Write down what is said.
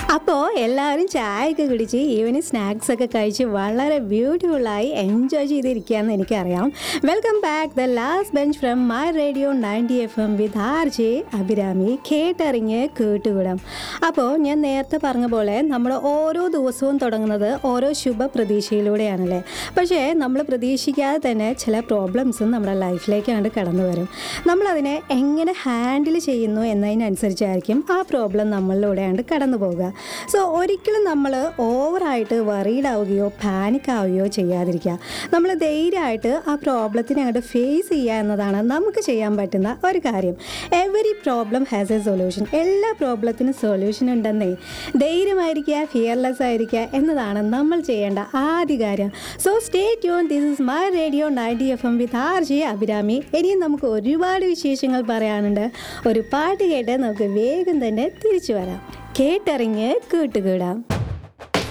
അപ്പോൾ എല്ലാവരും ചായയൊക്കെ കുടിച്ച് ഈവനിങ് സ്നാക്സ് ഒക്കെ കഴിച്ച് വളരെ ബ്യൂട്ടിഫുള്ളായി എൻജോയ് ചെയ്തിരിക്കുകയെന്ന് എനിക്കറിയാം welcome back the last bench from my radio ninety F M with R J Abhirami കേട്ടറിഞ്ഞ് കേട്ടുകൂടാം അപ്പോൾ ഞാൻ നേരത്തെ പറഞ്ഞ പോലെ നമ്മൾ ഓരോ ദിവസവും തുടങ്ങുന്നത് ഓരോ ശുഭ പ്രതീക്ഷയിലൂടെയാണല്ലേ പക്ഷേ നമ്മൾ പ്രതീക്ഷിക്കാതെ തന്നെ ചില പ്രോബ്ലംസും നമ്മുടെ ലൈഫിലേക്കാണ്ട് കടന്നു വരും നമ്മളതിനെ എങ്ങനെ ഹാൻഡിൽ ചെയ്യുന്നു എന്നതിനനുസരിച്ചായിരിക്കും ആ പ്രോബ്ലം നമ്മളിലൂടെയാണ്ട് കടന്നു പോകുക സോ ഒരിക്കലും നമ്മൾ ഓവറായിട്ട് വറീഡ് ആവുകയോ പാനിക് ആവുകയോ ചെയ്യാതിരിക്കുക നമ്മൾ ധൈര്യമായിട്ട് ആ പ്രോബ്ലത്തിനെ അങ്ങോട്ട് ഫേസ് ചെയ്യുക എന്നതാണ് നമുക്ക് ചെയ്യാൻ പറ്റുന്ന ഒരു കാര്യം every problem has a solution എല്ലാ പ്രോബ്ലത്തിനും സൊല്യൂഷൻ ഉണ്ടെന്നേ ധൈര്യമായിരിക്കുക ഫിയർലെസ് ആയിരിക്കുക എന്നതാണ് നമ്മൾ ചെയ്യേണ്ട ആദ്യ കാര്യം so stay tune this is my radio ninety F M with R J Abhirami ഇനിയും നമുക്ക് ഒരുപാട് വിശേഷങ്ങൾ പറയാനുണ്ട് ഒരു പാട്ട് കേട്ട് നമുക്ക് വേഗം തന്നെ തിരിച്ചു വരാം കേട്ടറിഞ്ഞ് കേട്ടുകൂടാം